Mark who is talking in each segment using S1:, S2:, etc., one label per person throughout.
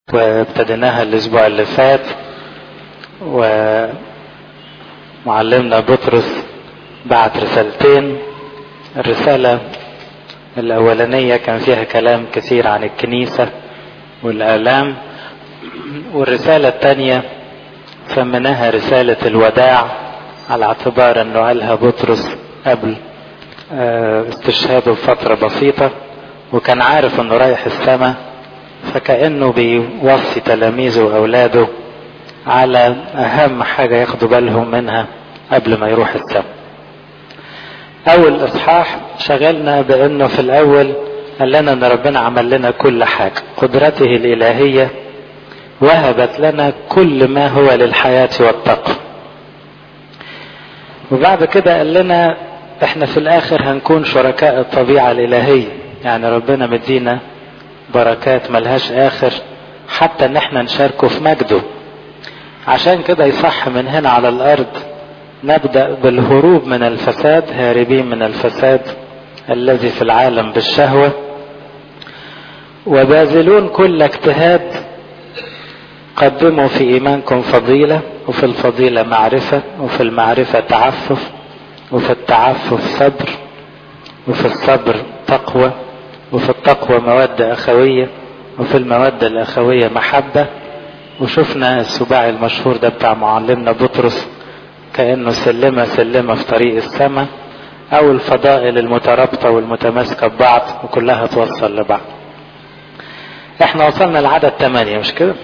S1: وابتديناها الاسبوع اللي فات ومعلمنا بطرس بعت رسالتين الرسالة الأولانية كان فيها كلام كثير عن الكنيسة والآلام والرسالة الثانية سميناها رسالة الوداع على اعتبار انه قالها بطرس قبل استشهاده بفترة بسيطة وكان عارف انه رايح السماء فكأنه بيوصي تلاميذه واولاده على اهم حاجة ياخدوا بالهم منها قبل ما يروح السماء اول اصحاح شغلنا بانه في الاول قال لنا ان ربنا عمل لنا كل حاجة قدرته الالهية وهبت لنا كل ما هو للحياة والتقوى وبعد كده قال لنا احنا في الاخر هنكون شركاء الطبيعة الالهية يعني ربنا مدينا بركات ملهاش اخر حتى ان احنا نشاركه في مجده عشان كده يصح من هنا على الارض نبدأ بالهروب من الفساد هاربين من الفساد الذي في العالم بالشهوة وباذلون كل اجتهاد قدموا في ايمانكم فضيلة وفي الفضيلة معرفة وفي المعرفة تعفف وفي التعفف صبر وفي الصبر تقوى وفي التقوى مودة اخوية وفي المودة الاخوية محبة وشفنا السباعي المشهور ده بتاع معلمنا بطرس كأنه سلمة سلمة في طريق السماء او الفضائل المترابطة والمتماسكة ببعض وكلها توصل لبعض احنا وصلنا لعدد ثمانية مش كده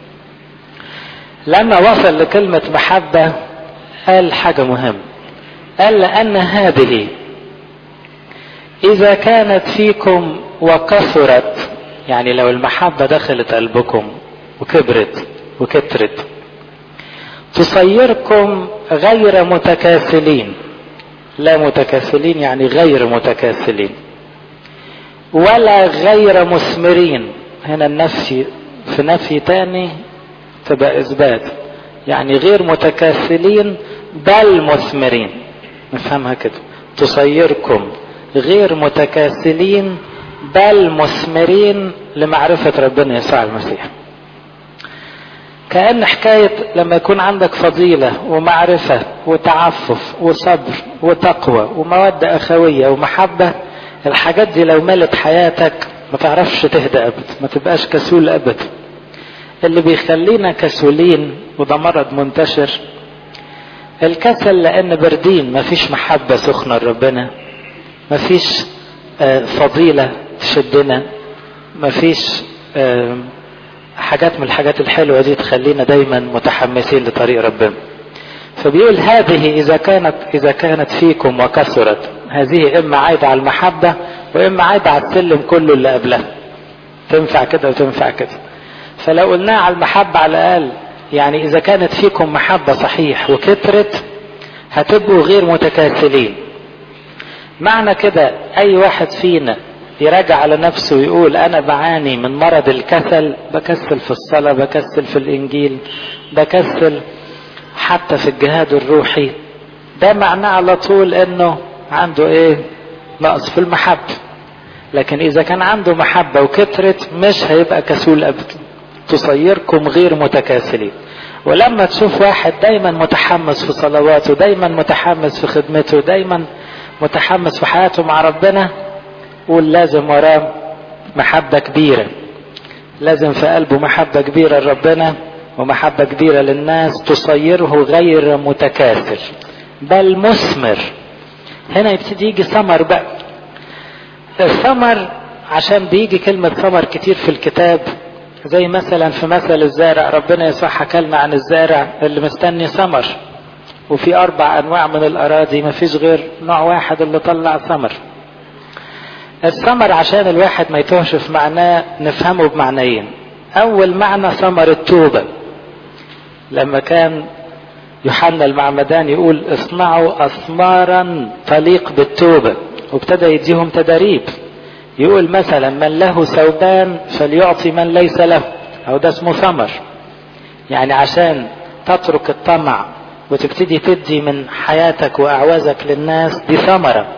S1: لما وصل لكلمة محبة قال حاجة مهمة قال لأن هذه إذا كانت فيكم وكثرت يعني لو المحبة دخلت قلبكم وكبرت وكترت تصيركم غير متكاسلين لا متكاسلين يعني غير متكاسلين ولا غير مثمرين هنا النفي في نفي تاني تبقى اثبات يعني غير متكاسلين بل مثمرين نفهمها كده تصيركم غير متكاسلين بل مثمرين لمعرفة ربنا يسوع المسيح كأن حكاية لما يكون عندك فضيلة ومعرفة وتعفف وصبر وتقوى ومودة أخوية ومحبة الحاجات دي لو ملت حياتك ما تعرفش تهدى أبدا ما تبقاش كسول أبدا اللي بيخلينا كسولين وده مرض منتشر الكسل لان بردين مفيش محبة سخنة لربنا مفيش فضيلة تشدنا مفيش حاجات من الحاجات الحلوة دي تخلينا دايما متحمسين لطريق ربنا فبيقول هذه إذا كانت إذا كانت فيكم وكثرت هذه إما عايدة على المحبة وإما عايدة على السلم كله اللي قبلها تنفع كده وتنفع كده فلو قلناها على المحبة على الأقل يعني إذا كانت فيكم محبة صحيح وكترت هتبقوا غير متكاسلين معنى كده أي واحد فينا يراجع على نفسه ويقول أنا بعاني من مرض الكسل بكسل في الصلاة بكسل في الإنجيل بكسل حتى في الجهاد الروحي ده معناه على طول إنه عنده إيه نقص في المحبة لكن إذا كان عنده محبة وكترت مش هيبقى كسول أبدا تصيركم غير متكاسلين ولما تشوف واحد دايما متحمس في صلواته دايما متحمس في خدمته دايما متحمس في حياته مع ربنا قول لازم وراه محبة كبيرة لازم في قلبه محبة كبيرة لربنا ومحبة كبيرة للناس تصيره غير متكاسل بل مثمر هنا يبتدي يجي ثمر بقى الثمر عشان بيجي كلمة ثمر كتير في الكتاب زي مثلا في مثل الزارع ربنا يسوع حكى لنا عن الزارع اللي مستني ثمر وفي اربع انواع من الاراضي ما فيش غير نوع واحد اللي طلع ثمر الثمر عشان الواحد ما يتوهش في معناه نفهمه بمعنيين اول معنى ثمر التوبة لما كان يوحنا المعمدان يقول اصنعوا اثمارا تليق بالتوبة وابتدى يديهم تدريب يقول مثلا من له ثوبان فليعطي من ليس له او ده اسمه ثمر يعني عشان تترك الطمع وتبتدي تدي من حياتك واعوازك للناس دي ثمرة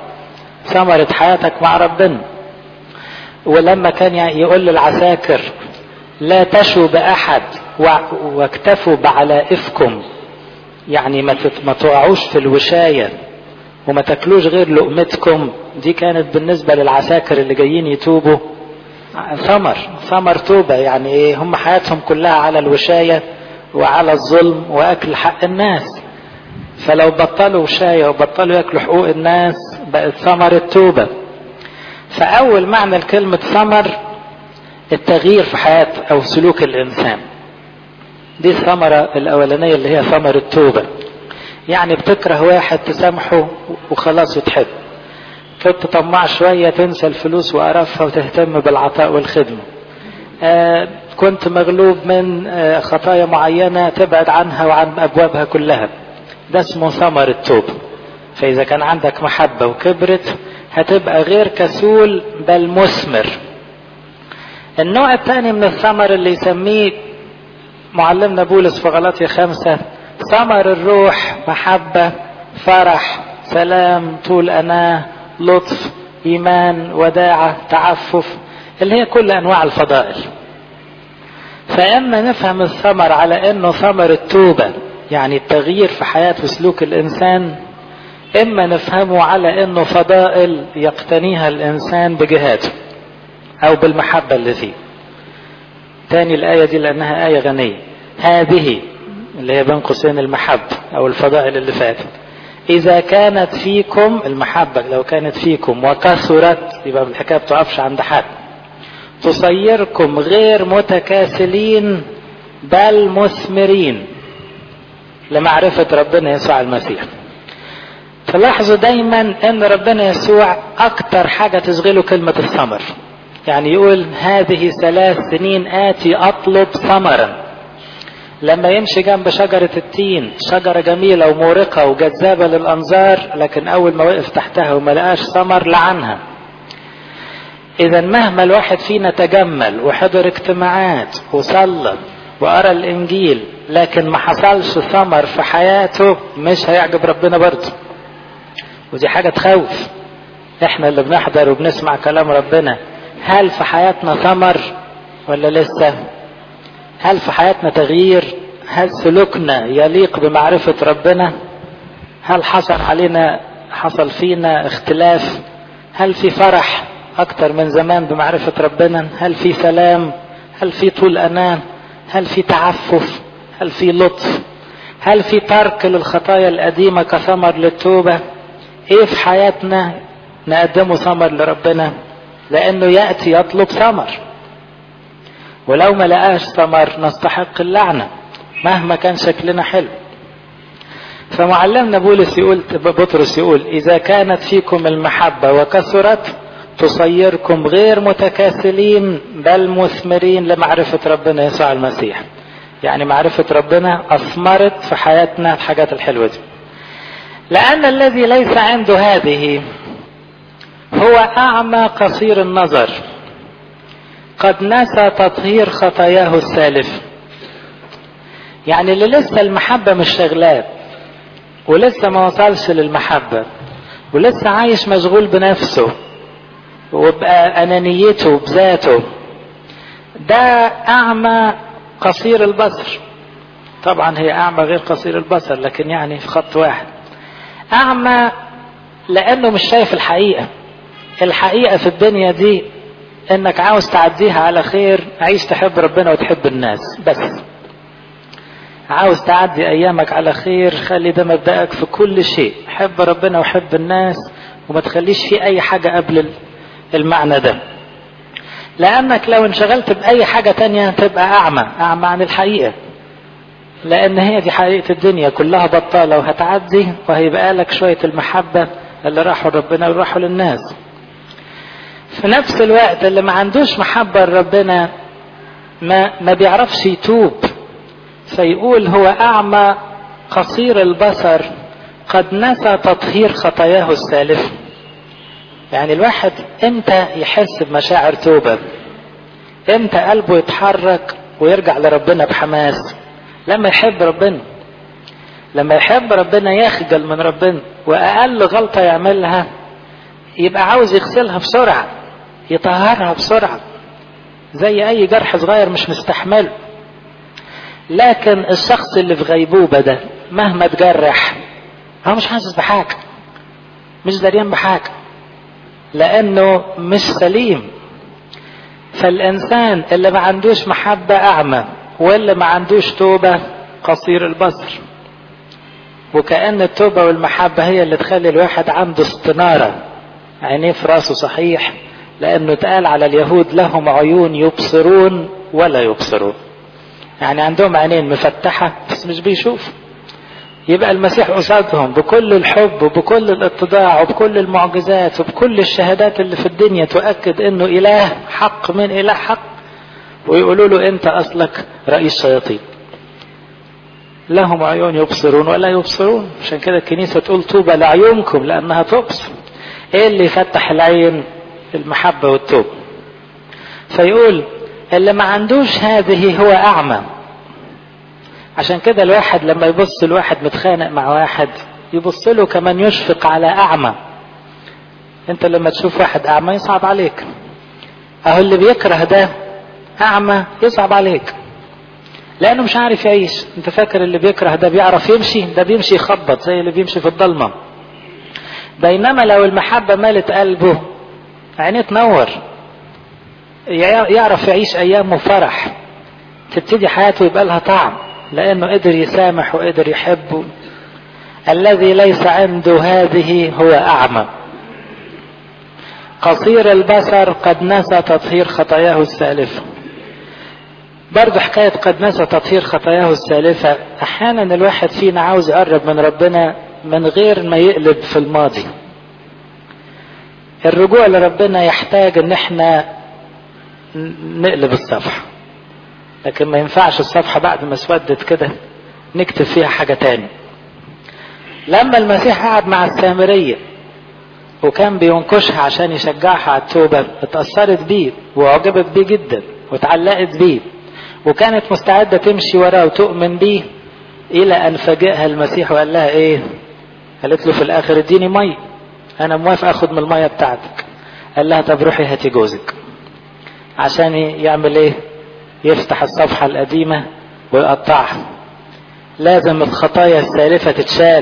S1: ثمرة حياتك مع ربنا ولما كان يقول للعساكر لا تشوا بأحد واكتفوا بعلائفكم يعني ما ما تقعوش في الوشاية وما تاكلوش غير لقمتكم دي كانت بالنسبة للعساكر اللي جايين يتوبوا ثمر ثمر توبة يعني ايه هم حياتهم كلها على الوشاية وعلى الظلم واكل حق الناس فلو بطلوا وشاية وبطلوا ياكلوا حقوق الناس بقت ثمر التوبة فأول معنى لكلمة ثمر التغيير في حياة أو سلوك الإنسان دي الثمرة الأولانية اللي هي ثمر التوبة يعني بتكره واحد تسامحه وخلاص وتحب كنت طماع شوية تنسى الفلوس وقرفها وتهتم بالعطاء والخدمة آه كنت مغلوب من آه خطايا معينة تبعد عنها وعن أبوابها كلها ده اسمه ثمر التوبة فإذا كان عندك محبة وكبرت هتبقى غير كسول بل مثمر النوع الثاني من الثمر اللي يسميه معلمنا بولس في غلطية خمسة ثمر الروح محبة فرح سلام طول أناه لطف إيمان وداعة تعفف اللي هي كل أنواع الفضائل فإما نفهم الثمر على أنه ثمر التوبة يعني التغيير في حياة وسلوك الإنسان إما نفهمه على أنه فضائل يقتنيها الإنسان بجهاده أو بالمحبة اللي فيه تاني الآية دي لأنها آية غنية هذه اللي هي بين قوسين المحبة أو الفضائل اللي فاتت إذا كانت فيكم المحبة لو كانت فيكم وكثرت يبقى الحكاية بتقفش عند حد تصيركم غير متكاسلين بل مثمرين لمعرفة ربنا يسوع المسيح تلاحظوا دايما ان ربنا يسوع اكتر حاجة تشغله كلمة الثمر يعني يقول هذه ثلاث سنين آتي أطلب ثمرا لما يمشي جنب شجرة التين شجرة جميلة ومورقة وجذابة للأنظار لكن أول ما وقف تحتها وما لقاش ثمر لعنها إذا مهما الواحد فينا تجمل وحضر اجتماعات وصلى وقرا الإنجيل لكن ما حصلش ثمر في حياته مش هيعجب ربنا برضه ودي حاجة تخوف احنا اللي بنحضر وبنسمع كلام ربنا هل في حياتنا ثمر ولا لسه هل في حياتنا تغيير هل سلوكنا يليق بمعرفة ربنا هل حصل علينا حصل فينا اختلاف هل في فرح اكتر من زمان بمعرفة ربنا هل في سلام هل في طول امان هل في تعفف هل في لطف هل في ترك للخطايا القديمة كثمر للتوبة ايه في حياتنا نقدمه ثمر لربنا لانه ياتي يطلب ثمر ولو ما لقاش ثمر نستحق اللعنه مهما كان شكلنا حلو فمعلمنا بولس يقول بطرس يقول اذا كانت فيكم المحبه وكثرت تصيركم غير متكاسلين بل مثمرين لمعرفه ربنا يسوع المسيح يعني معرفه ربنا اثمرت في حياتنا الحاجات الحلوه دي لان الذي ليس عنده هذه هو أعمى قصير النظر قد نسى تطهير خطاياه السالف يعني اللي لسه المحبة مش شغلاه ولسه ما وصلش للمحبة ولسه عايش مشغول بنفسه وبأنانيته بذاته ده أعمى قصير البصر طبعا هي أعمى غير قصير البصر لكن يعني في خط واحد أعمى لأنه مش شايف الحقيقة الحقيقة في الدنيا دي انك عاوز تعديها على خير عيش تحب ربنا وتحب الناس بس عاوز تعدي ايامك على خير خلي ده مبدأك في كل شيء حب ربنا وحب الناس وما تخليش في اي حاجة قبل المعنى ده لانك لو انشغلت باي حاجة تانية تبقى اعمى اعمى عن الحقيقة لان هي دي حقيقة الدنيا كلها بطالة وهتعدي وهيبقى لك شوية المحبة اللي راحوا لربنا وراحوا للناس في نفس الوقت اللي ما عندوش محبة لربنا ما ما بيعرفش يتوب فيقول هو أعمى قصير البصر قد نسى تطهير خطاياه السالفة يعني الواحد امتى يحس بمشاعر توبة امتى قلبه يتحرك ويرجع لربنا بحماس لما يحب ربنا لما يحب ربنا يخجل من ربنا واقل غلطة يعملها يبقى عاوز يغسلها بسرعة يطهرها بسرعة زي اي جرح صغير مش مستحمله لكن الشخص اللي في غيبوبة ده مهما تجرح هو مش حاسس بحاجة مش دريان بحاجة لانه مش سليم فالانسان اللي ما عندوش محبة اعمى واللي ما عندوش توبة قصير البصر وكأن التوبة والمحبة هي اللي تخلي الواحد عنده استنارة عينيه في راسه صحيح لأنه اتقال على اليهود لهم عيون يبصرون ولا يبصرون يعني عندهم عينين مفتحة بس مش بيشوفوا يبقى المسيح قصادهم بكل الحب وبكل الاتضاع وبكل المعجزات وبكل الشهادات اللي في الدنيا تؤكد انه اله حق من اله حق ويقولوا له انت اصلك رئيس شياطين لهم عيون يبصرون ولا يبصرون عشان كده الكنيسة تقول طوبى لعيونكم لأنها تبصر إيه اللي يفتح العين المحبة والتوبة فيقول اللي ما عندوش هذه هو أعمى عشان كده الواحد لما يبص الواحد متخانق مع واحد يبص له كمان يشفق على أعمى انت لما تشوف واحد أعمى يصعب عليك أهو اللي بيكره ده أعمى يصعب عليك لانه مش عارف يعيش انت فاكر اللي بيكره ده بيعرف يمشي ده بيمشي يخبط زي اللي بيمشي في الضلمه بينما لو المحبه مالت قلبه عينيه تنور يعرف يعيش ايامه فرح تبتدي حياته يبقى لها طعم لانه قدر يسامح وقدر يحب الذي ليس عنده هذه هو اعمى قصير البصر قد نسى تطهير خطاياه السالفه برضه حكاية قد نسى تطهير خطاياه السالفة أحيانا الواحد فينا عاوز يقرب من ربنا من غير ما يقلب في الماضي الرجوع لربنا يحتاج ان احنا نقلب الصفحة لكن ما ينفعش الصفحة بعد ما اسودت كده نكتب فيها حاجة تاني لما المسيح قعد مع السامرية وكان بينكشها عشان يشجعها على التوبة اتأثرت بيه وأعجبت بيه جدا واتعلقت بيه وكانت مستعدة تمشي وراه وتؤمن بيه إلى أن فاجئها المسيح وقال لها إيه؟ قالت له في الآخر اديني مية أنا موافق أخد من المية بتاعتك قال لها طب روحي هاتي جوزك عشان يعمل إيه؟ يفتح الصفحة القديمة ويقطعها لازم الخطايا السالفة تتشال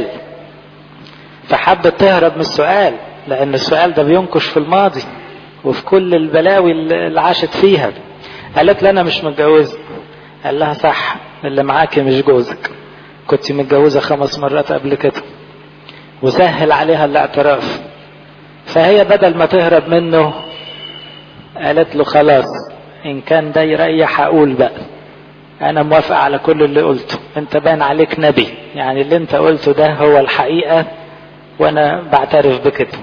S1: فحبت تهرب من السؤال لأن السؤال ده بينكش في الماضي وفي كل البلاوي اللي عاشت فيها قالت له انا مش متجوزه قال لها صح اللي معاكي مش جوزك كنت متجوزة خمس مرات قبل كده وسهل عليها الاعتراف فهي بدل ما تهرب منه قالت له خلاص ان كان ده يريح اقول بقى انا موافق على كل اللي قلته انت باين عليك نبي يعني اللي انت قلته ده هو الحقيقة وانا بعترف بكده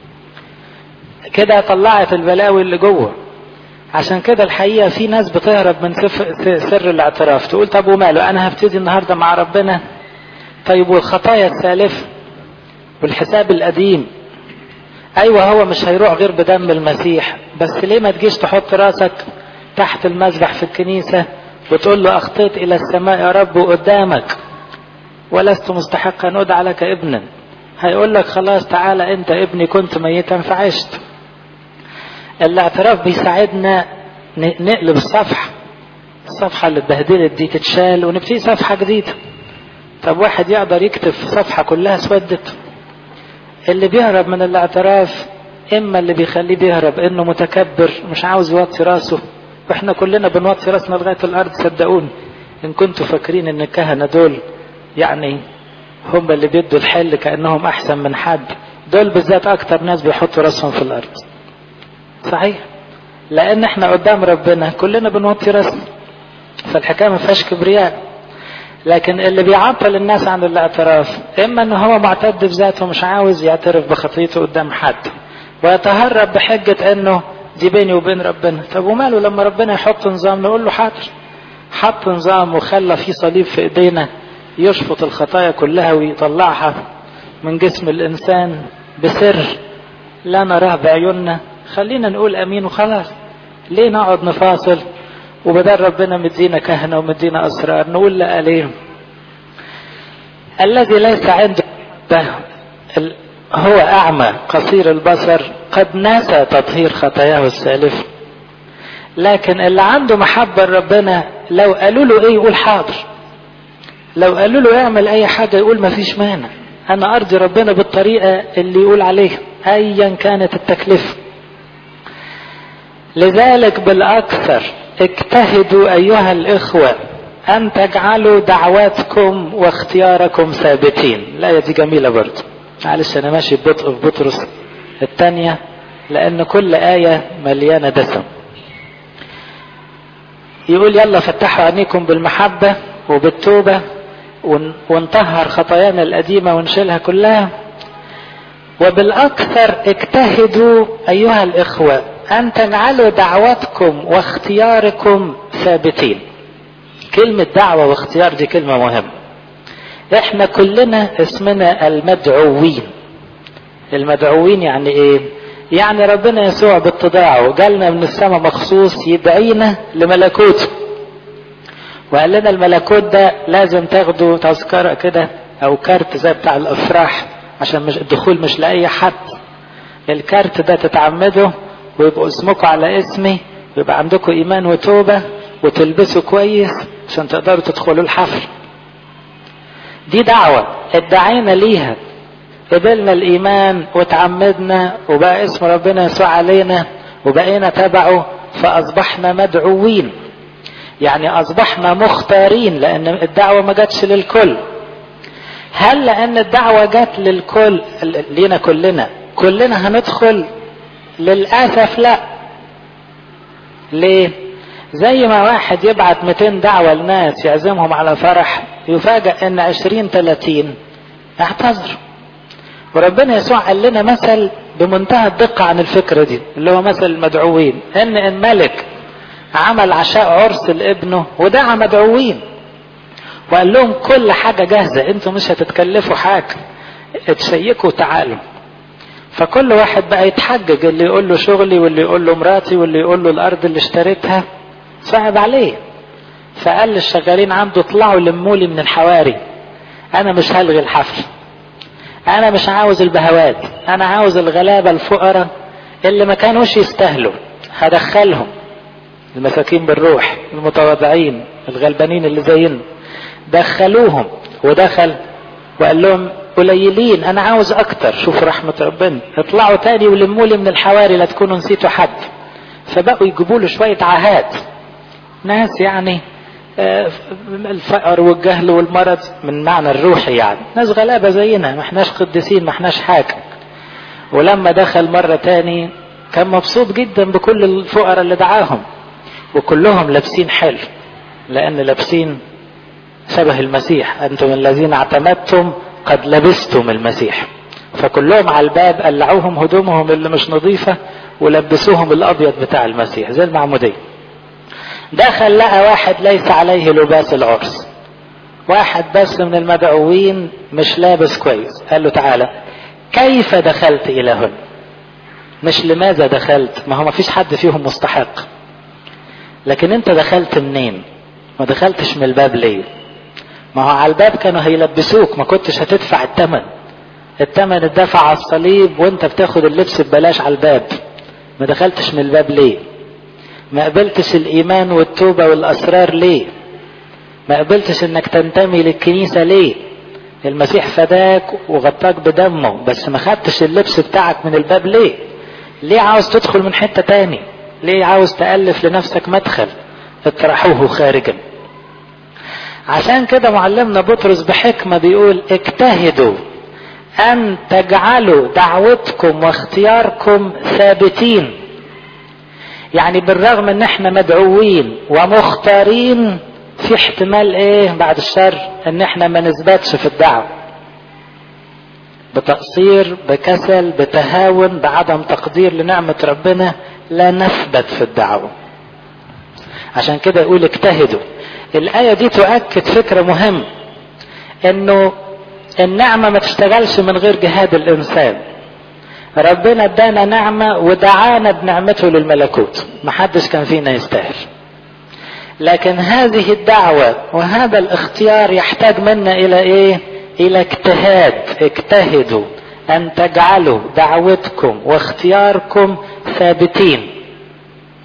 S1: كده طلعت البلاوي اللي جوه عشان كده الحقيقة في ناس بتهرب من سر الاعتراف تقول طب وماله أنا هبتدي النهاردة مع ربنا طيب والخطايا السالفة والحساب القديم أيوة هو مش هيروح غير بدم المسيح بس ليه ما تجيش تحط راسك تحت المذبح في الكنيسة وتقول له أخطيت إلى السماء يا رب قدامك ولست مستحقا أن أدعى لك ابنا هيقول لك خلاص تعالى أنت ابني كنت ميتا فعشت الاعتراف بيساعدنا نقلب الصفحة الصفحة اللي اتبهدلت دي تتشال ونبتدي صفحة جديدة طب واحد يقدر يكتب في صفحة كلها اسودت اللي بيهرب من الاعتراف اما اللي بيخليه بيهرب انه متكبر مش عاوز يوطي راسه واحنا كلنا بنوطي راسنا لغاية الارض صدقوني ان كنتوا فاكرين ان الكهنة دول يعني هم اللي بيدوا الحل كأنهم احسن من حد دول بالذات اكتر ناس بيحطوا راسهم في الارض صحيح لان احنا قدام ربنا كلنا بنوطي راسنا فالحكايه ما فيهاش كبرياء لكن اللي بيعطل الناس عن الاعتراف اما ان هو معتد بذاته مش عاوز يعترف بخطيته قدام حد ويتهرب بحجة انه دي بيني وبين ربنا طب وماله لما ربنا يحط نظام نقول له حاضر حط نظام وخلى في صليب في ايدينا يشفط الخطايا كلها ويطلعها من جسم الانسان بسر لا نراه بعيوننا خلينا نقول امين وخلاص ليه نقعد نفاصل وبدل ربنا مدينا كهنة ومدينا أسرار نقول لا ليه الذي ليس عنده هو أعمى قصير البصر قد نسى تطهير خطاياه السالفة لكن اللي عنده محبة لربنا لو قالوا له ايه يقول حاضر لو قالوا له اعمل اي حاجة يقول ما فيش مانع انا ارضي ربنا بالطريقة اللي يقول عليها ايا كانت التكلفة لذلك بالاكثر اجتهدوا ايها الاخوة ان تجعلوا دعواتكم واختياركم ثابتين الايه دي جميله برضه معلش انا ماشي ببطء في بطرس الثانيه لان كل ايه مليانه دسم يقول يلا فتحوا عينيكم بالمحبه وبالتوبه ونطهر خطايانا القديمه ونشيلها كلها وبالاكثر اجتهدوا ايها الاخوه ان تجعلوا دعواتكم واختياركم ثابتين كلمة دعوة واختيار دي كلمة مهمة احنا كلنا اسمنا المدعوين المدعوين يعني ايه يعني ربنا يسوع باتضاعه جالنا من السماء مخصوص يدعينا لملكوته وقال لنا الملكوت ده لازم تاخدوا تذكرة كده او كارت زي بتاع الافراح عشان مش الدخول مش لاي حد الكارت ده تتعمدوا ويبقوا اسمكم على اسمي ويبقى عندكم ايمان وتوبة وتلبسوا كويس عشان تقدروا تدخلوا الحفل دي دعوة ادعينا ليها قبلنا الايمان وتعمدنا وبقى اسم ربنا يسوع علينا وبقينا تبعه فاصبحنا مدعوين يعني اصبحنا مختارين لان الدعوة ما جاتش للكل هل لان الدعوة جات للكل لينا كلنا كلنا هندخل للاسف لا ليه زي ما واحد يبعت 200 دعوة لناس يعزمهم على فرح يفاجأ ان 20 30 اعتذروا وربنا يسوع قال لنا مثل بمنتهى الدقة عن الفكرة دي اللي هو مثل المدعوين ان الملك عمل عشاء عرس لابنه ودعا مدعوين وقال لهم كل حاجة جاهزة انتوا مش هتتكلفوا حاجة اتشيكوا تعالوا فكل واحد بقى يتحجج اللي يقول له شغلي واللي يقول له مراتي واللي يقول له الارض اللي اشتريتها صعب عليه فقال للشغالين عنده اطلعوا لموا لي من الحواري انا مش هلغي الحفل انا مش عاوز البهوات انا عاوز الغلابه الفقراء اللي ما كانوش يستاهلوا هدخلهم المساكين بالروح المتواضعين الغلبانين اللي زينا دخلوهم ودخل وقال لهم قليلين انا عاوز اكتر شوفوا رحمة ربنا اطلعوا تاني ولموا لي من الحواري لا تكونوا نسيتوا حد فبقوا يجيبوا له شوية عاهات ناس يعني الفقر والجهل والمرض من معنى الروحي يعني ناس غلابة زينا ما احناش قديسين ما احناش حاجة ولما دخل مرة تاني كان مبسوط جدا بكل الفقراء اللي دعاهم وكلهم لابسين حلو لان لابسين شبه المسيح انتم الذين اعتمدتم قد لبستم المسيح فكلهم على الباب قلعوهم هدومهم اللي مش نظيفة ولبسوهم الابيض بتاع المسيح زي المعمودية دخل لقى واحد ليس عليه لباس العرس واحد بس من المدعوين مش لابس كويس قال له تعالى كيف دخلت الى هنا مش لماذا دخلت ما هو ما فيش حد فيهم مستحق لكن انت دخلت منين ما دخلتش من الباب ليه ما هو على الباب كانوا هيلبسوك ما كنتش هتدفع الثمن الثمن اتدفع على الصليب وانت بتاخد اللبس ببلاش على الباب ما دخلتش من الباب ليه ما قبلتش الايمان والتوبة والاسرار ليه ما قبلتش انك تنتمي للكنيسة ليه المسيح فداك وغطاك بدمه بس ما خدتش اللبس بتاعك من الباب ليه ليه عاوز تدخل من حتة تاني ليه عاوز تألف لنفسك مدخل اطرحوه خارجا عشان كده معلمنا بطرس بحكمة بيقول اجتهدوا ان تجعلوا دعوتكم واختياركم ثابتين يعني بالرغم ان احنا مدعوين ومختارين في احتمال ايه بعد الشر ان احنا ما نثبتش في الدعوة بتقصير بكسل بتهاون بعدم تقدير لنعمة ربنا لا نثبت في الدعوة عشان كده يقول اجتهدوا الآية دي تؤكد فكرة مهم انه النعمة ما تشتغلش من غير جهاد الانسان ربنا ادانا نعمة ودعانا بنعمته للملكوت محدش كان فينا يستاهل لكن هذه الدعوة وهذا الاختيار يحتاج منا الى ايه الى اجتهاد اجتهدوا ان تجعلوا دعوتكم واختياركم ثابتين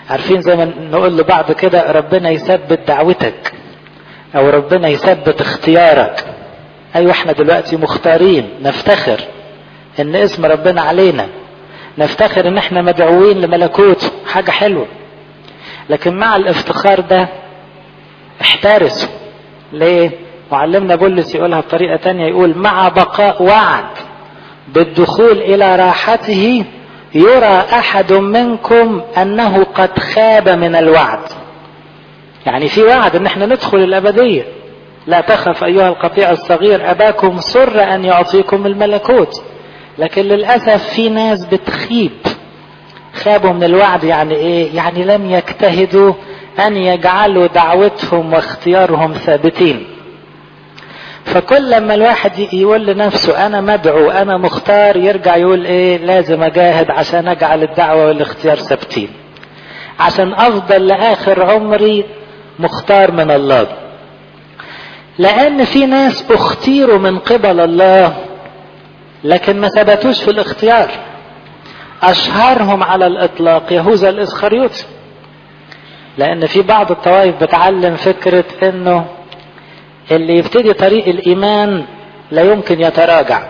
S1: عارفين زي ما نقول لبعض كده ربنا يثبت دعوتك او ربنا يثبت اختيارك ايوه احنا دلوقتي مختارين نفتخر ان اسم ربنا علينا نفتخر ان احنا مدعوين لملكوت حاجة حلوة لكن مع الافتخار ده احترسوا ليه معلمنا بولس يقولها بطريقة تانية يقول مع بقاء وعد بالدخول الى راحته يرى احد منكم انه قد خاب من الوعد يعني في وعد ان احنا ندخل الابدية لا تخف ايها القطيع الصغير اباكم سر ان يعطيكم الملكوت لكن للاسف في ناس بتخيب خابوا من الوعد يعني ايه يعني لم يجتهدوا ان يجعلوا دعوتهم واختيارهم ثابتين فكل لما الواحد يقول لنفسه انا مدعو انا مختار يرجع يقول ايه لازم اجاهد عشان اجعل الدعوه والاختيار ثابتين عشان افضل لاخر عمري مختار من الله لان في ناس اختيروا من قبل الله لكن ما ثبتوش في الاختيار اشهرهم على الاطلاق يهوذا الاسخريوطي لان في بعض الطوائف بتعلم فكره انه اللي يبتدي طريق الايمان لا يمكن يتراجع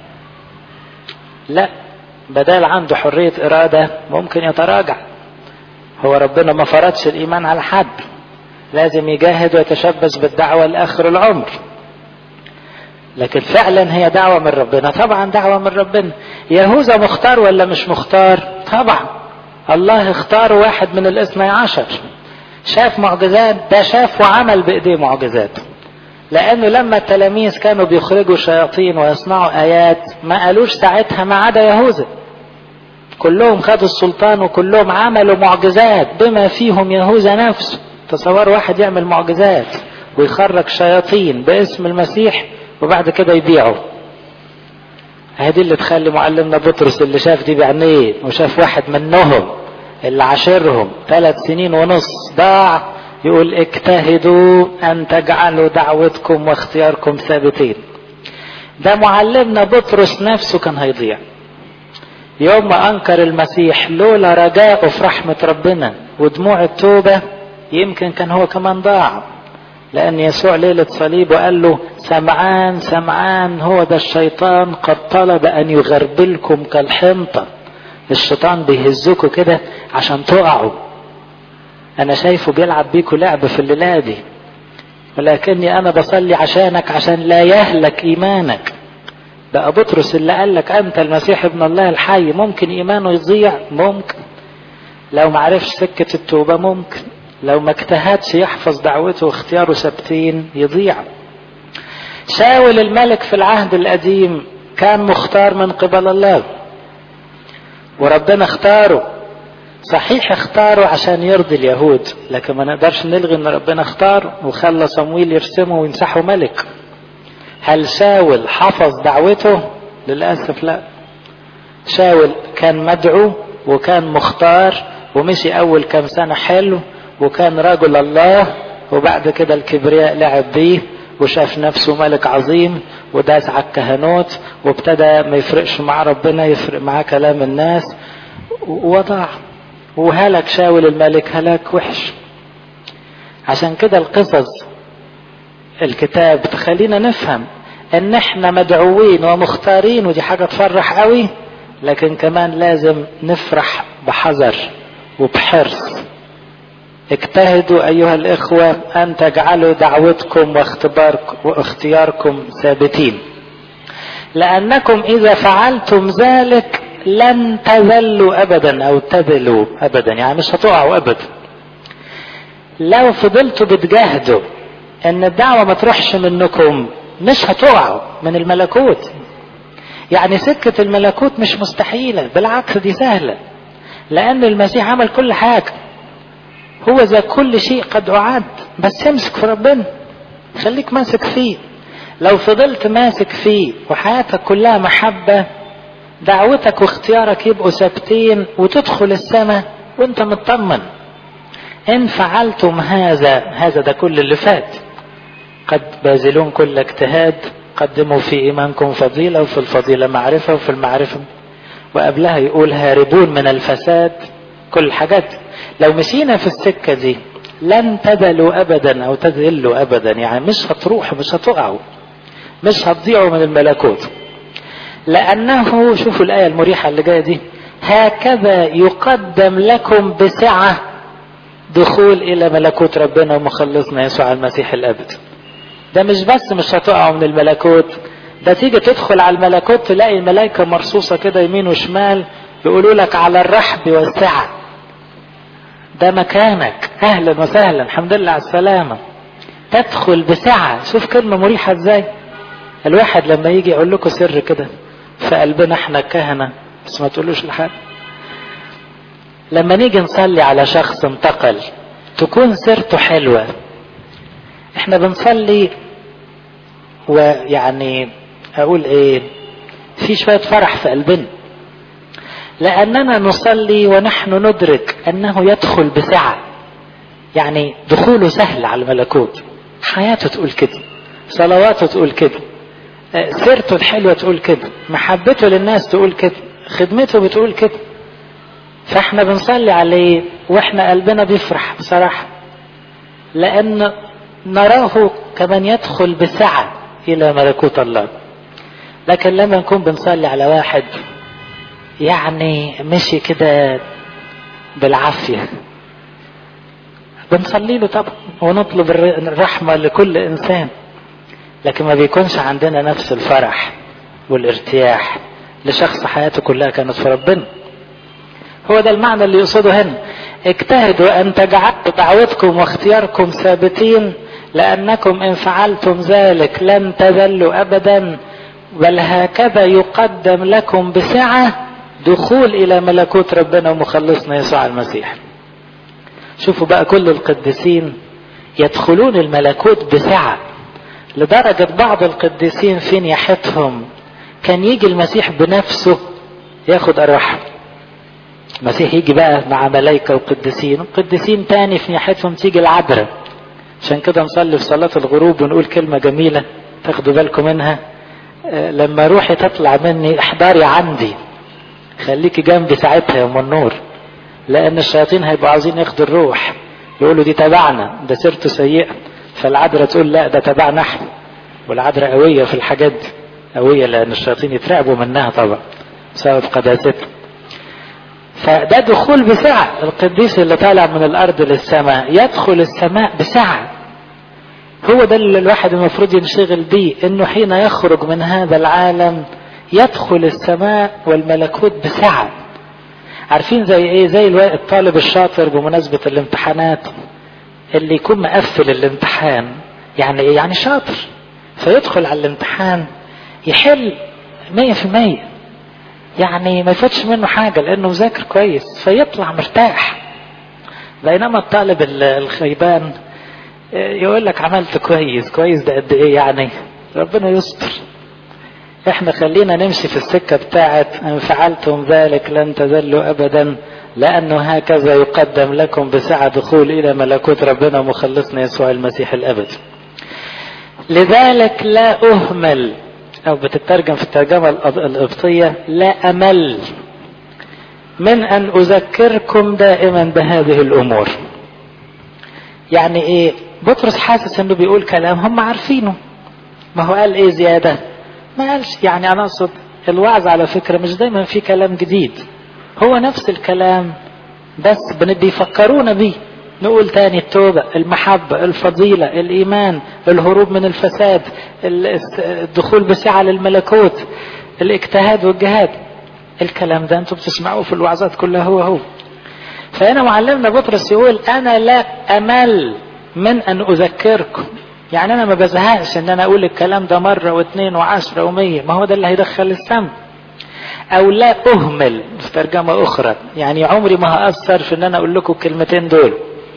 S1: لا بدال عنده حريه اراده ممكن يتراجع هو ربنا ما فرضش الايمان على حد لازم يجاهد ويتشبث بالدعوه لاخر العمر لكن فعلا هي دعوه من ربنا طبعا دعوه من ربنا يهوذا مختار ولا مش مختار طبعا الله اختار واحد من الاثني عشر شاف معجزات ده شاف وعمل بايديه معجزات لانه لما التلاميذ كانوا بيخرجوا شياطين ويصنعوا ايات ما قالوش ساعتها ما عدا يهوذا كلهم خدوا السلطان وكلهم عملوا معجزات بما فيهم يهوذا نفسه تصور واحد يعمل معجزات ويخرج شياطين باسم المسيح وبعد كده يبيعه هذه اللي تخلي معلمنا بطرس اللي شاف دي بعينيه وشاف واحد منهم اللي عاشرهم ثلاث سنين ونص ضاع يقول اجتهدوا ان تجعلوا دعوتكم واختياركم ثابتين ده معلمنا بطرس نفسه كان هيضيع يوم ما انكر المسيح لولا رجاءه في رحمة ربنا ودموع التوبة يمكن كان هو كمان ضاع لأن يسوع ليلة صليبه قال له سمعان سمعان هو ده الشيطان قد طلب أن يغربلكم كالحنطة الشيطان بيهزكوا كده عشان تقعوا أنا شايفه بيلعب بيكوا لعب في الليلة دي ولكني أنا بصلي عشانك عشان لا يهلك إيمانك بقى بطرس اللي قال لك أنت المسيح ابن الله الحي ممكن إيمانه يضيع ممكن لو معرفش سكة التوبة ممكن لو ما اجتهدش يحفظ دعوته واختياره ثابتين يضيع شاول الملك في العهد القديم كان مختار من قبل الله وربنا اختاره صحيح اختاره عشان يرضي اليهود لكن ما نقدرش نلغي ان ربنا اختاره وخلى صمويل يرسمه ويمسحه ملك هل شاول حفظ دعوته للاسف لا شاول كان مدعو وكان مختار ومشي اول كام سنه حلو وكان رجل الله وبعد كده الكبرياء لعب بيه وشاف نفسه ملك عظيم وداس على الكهنوت وابتدى ما يفرقش مع ربنا يفرق معاه كلام الناس وضع وهلك شاول الملك هلاك وحش عشان كده القصص الكتاب تخلينا نفهم ان احنا مدعوين ومختارين ودي حاجة تفرح قوي لكن كمان لازم نفرح بحذر وبحرص اجتهدوا ايها الاخوة ان تجعلوا دعوتكم واختباركم واختياركم ثابتين لانكم اذا فعلتم ذلك لن تذلوا ابدا او تذلوا ابدا يعني مش هتقعوا ابدا لو فضلتوا بتجاهدوا ان الدعوة ما تروحش منكم مش هتقعوا من الملكوت يعني سكة الملكوت مش مستحيلة بالعكس دي سهلة لان المسيح عمل كل حاجة هو ذا كل شيء قد أعد بس امسك في ربنا خليك ماسك فيه لو فضلت ماسك فيه وحياتك كلها محبة دعوتك واختيارك يبقوا ثابتين وتدخل السماء وانت مطمن ان فعلتم هذا هذا ده كل اللي فات قد باذلون كل اجتهاد قدموا في ايمانكم فضيله وفي الفضيله معرفه وفي المعرفه وقبلها يقول هاربون من الفساد كل الحاجات لو مشينا في السكة دي لن تذلوا ابدا او تذلوا ابدا يعني مش هتروحوا مش هتقعوا مش هتضيعوا من الملكوت لانه شوفوا الايه المريحه اللي جايه دي هكذا يقدم لكم بسعه دخول الى ملكوت ربنا ومخلصنا يسوع المسيح الابد ده مش بس مش هتقعوا من الملكوت ده تيجي تدخل على الملكوت تلاقي الملائكه مرصوصه كده يمين وشمال يقولوا لك على الرحب والسعه ده مكانك اهلا وسهلا الحمد لله على السلامه تدخل بسعه شوف كلمه مريحه ازاي الواحد لما يجي يقول لكم سر كده في قلبنا احنا كهنه بس ما تقولوش لحد لما نيجي نصلي على شخص انتقل تكون سيرته حلوه احنا بنصلي ويعني اقول ايه في شويه فرح في قلبنا لاننا نصلي ونحن ندرك انه يدخل بسعه يعني دخوله سهل على الملكوت حياته تقول كده صلواته تقول كده سيرته الحلوه تقول كده محبته للناس تقول كده خدمته بتقول كده فاحنا بنصلي عليه واحنا قلبنا بيفرح بصراحه لان نراه كمن يدخل بسعه الى ملكوت الله لكن لما نكون بنصلي على واحد يعني مشي كده بالعافيه بنصلي له طبعا ونطلب الرحمه لكل انسان لكن ما بيكونش عندنا نفس الفرح والارتياح لشخص حياته كلها كانت في ربنا هو ده المعنى اللي يقصده هنا اجتهدوا ان تجعلوا دعوتكم واختياركم ثابتين لانكم ان فعلتم ذلك لن تذلوا ابدا بل هكذا يقدم لكم بسعه دخول الى ملكوت ربنا ومخلصنا يسوع المسيح شوفوا بقى كل القديسين يدخلون الملكوت بسعه لدرجه بعض القديسين في نياحتهم كان يجي المسيح بنفسه ياخد ارواحهم المسيح يجي بقى مع ملائكه وقديسين وقديسين تاني في ناحيتهم تيجي العذراء عشان كده نصلي في صلاة الغروب ونقول كلمة جميلة تاخدوا بالكم منها آه لما روحي تطلع مني احضري عندي خليكي جنبي ساعتها يا ام النور لان الشياطين هيبقوا عاوزين ياخدوا الروح يقولوا دي تبعنا ده سيرته سيئة فالعذراء تقول لا ده تبعنا احنا والعذراء قوية في الحاجات دي قوية لان الشياطين يترعبوا منها طبعا بسبب قداستها فده دخول بسعة القديس اللي طالع من الأرض للسماء يدخل السماء بسعة هو ده اللي الواحد المفروض ينشغل بيه انه حين يخرج من هذا العالم يدخل السماء والملكوت بسعة عارفين زي ايه زي الطالب الشاطر بمناسبة الامتحانات اللي يكون مقفل الامتحان يعني ايه يعني شاطر فيدخل على الامتحان يحل مية في المية يعني ما يفوتش منه حاجة لأنه مذاكر كويس فيطلع مرتاح بينما الطالب الخيبان يقول لك عملت كويس كويس ده قد ايه يعني ربنا يستر احنا خلينا نمشي في السكة بتاعت ان فعلتم ذلك لن تذلوا ابدا لانه هكذا يقدم لكم بسعة دخول الى ملكوت ربنا ومخلصنا يسوع المسيح الابد لذلك لا اهمل أو بتترجم في الترجمة القبطية لا أمل من أن أذكركم دائما بهذه الأمور يعني إيه بطرس حاسس أنه بيقول كلام هم عارفينه ما هو قال إيه زيادة ما قالش يعني أنا أقصد الوعظ على فكرة مش دايما في كلام جديد هو نفس الكلام بس بيفكرونا بيه نقول تاني التوبة المحبة الفضيلة الإيمان الهروب من الفساد الدخول بسعة للملكوت الاجتهاد والجهاد الكلام ده انتم بتسمعوه في الوعظات كلها هو هو فهنا معلمنا بطرس يقول أنا لا أمل من أن أذكركم يعني أنا ما بزهقش إن أنا أقول الكلام ده مرة واثنين وعشرة ومية ما هو ده اللي هيدخل السم أو لا أهمل في ترجمة أخرى يعني عمري ما هأثر في إن أنا أقول لكم الكلمتين دول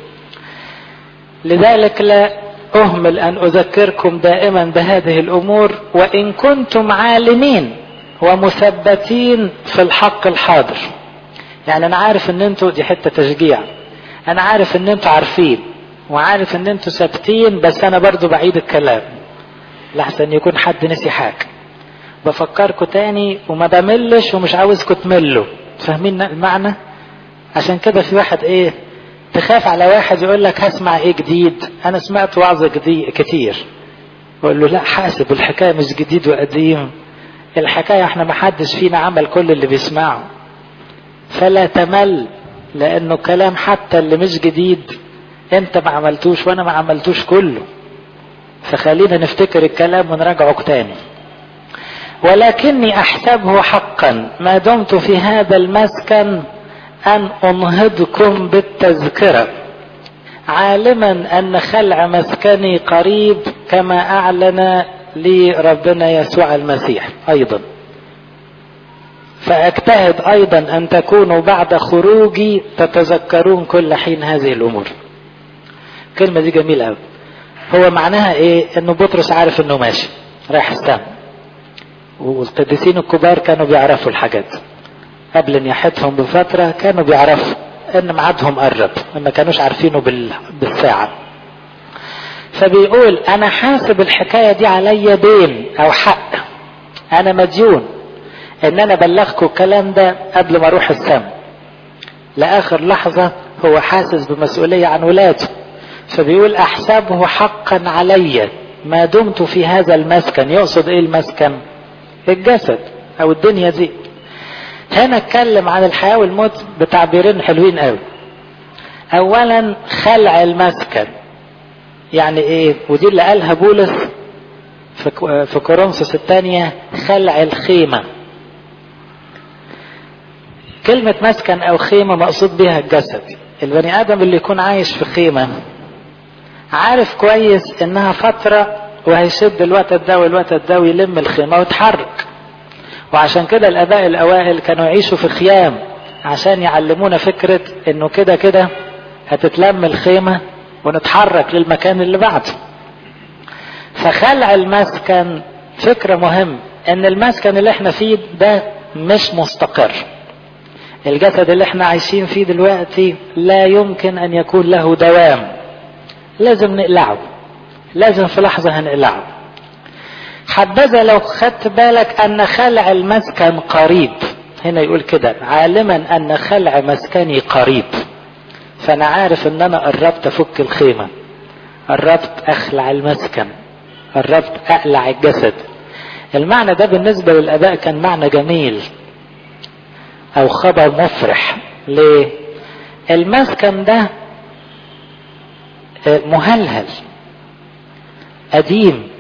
S1: لذلك لا أهمل أن أذكركم دائما بهذه الأمور وإن كنتم عالمين ومثبتين في الحق الحاضر يعني أنا عارف إن أنتوا دي حتة تشجيع أنا عارف إن أنتوا عارفين وعارف إن أنتوا ثابتين بس أنا برضو بعيد الكلام لحسن يكون حد نسي حاجة بفكركم تاني وما بملش ومش عاوزكم تملوا فاهمين المعنى عشان كده في واحد ايه تخاف على واحد يقول لك هسمع ايه جديد انا سمعت وعظ جديد كتير اقول له لا حاسب الحكايه مش جديد وقديم الحكايه احنا ما حدش فينا عمل كل اللي بيسمعه فلا تمل لانه كلام حتى اللي مش جديد انت ما عملتوش وانا ما عملتوش كله فخلينا نفتكر الكلام ونراجعه تاني ولكني احسبه حقا ما دمت في هذا المسكن ان انهضكم بالتذكره عالما ان خلع مسكني قريب كما اعلن لي ربنا يسوع المسيح ايضا فاجتهد ايضا ان تكونوا بعد خروجي تتذكرون كل حين هذه الامور الكلمه دي جميله قوي هو معناها ايه انه بطرس عارف انه ماشي رايح السما والقديسين الكبار كانوا بيعرفوا الحاجات قبل نياحتهم بفتره كانوا بيعرفوا ان ميعادهم قرب ما كانوش عارفينه بال... بالساعه فبيقول انا حاسب الحكايه دي عليا دين او حق انا مديون ان انا بلغكم الكلام ده قبل ما اروح السما لاخر لحظه هو حاسس بمسؤوليه عن ولاده فبيقول احسبه حقا علي ما دمت في هذا المسكن يقصد ايه المسكن الجسد او الدنيا دي هنا اتكلم عن الحياة والموت بتعبيرين حلوين قوي اولا خلع المسكن يعني ايه ودي اللي قالها بولس في كورنثوس الثانية خلع الخيمة كلمة مسكن او خيمة مقصود بها الجسد البني ادم اللي يكون عايش في خيمة عارف كويس انها فترة وهيشد الوتد ده والوتد ده ويلم الخيمة ويتحرك وعشان كده الاباء الاوائل كانوا يعيشوا في خيام عشان يعلمونا فكرة انه كده كده هتتلم الخيمة ونتحرك للمكان اللي بعده فخلع المسكن فكرة مهم ان المسكن اللي احنا فيه ده مش مستقر الجسد اللي احنا عايشين فيه دلوقتي لا يمكن ان يكون له دوام لازم نقلعه لازم في لحظة هنقلعه حبذا لو خدت بالك ان خلع المسكن قريب هنا يقول كده عالما ان خلع مسكني قريب فانا عارف ان انا قربت افك الخيمة قربت اخلع المسكن قربت اقلع الجسد المعنى ده بالنسبة للاباء كان معنى جميل او خبر مفرح ليه المسكن ده مهلهل قديم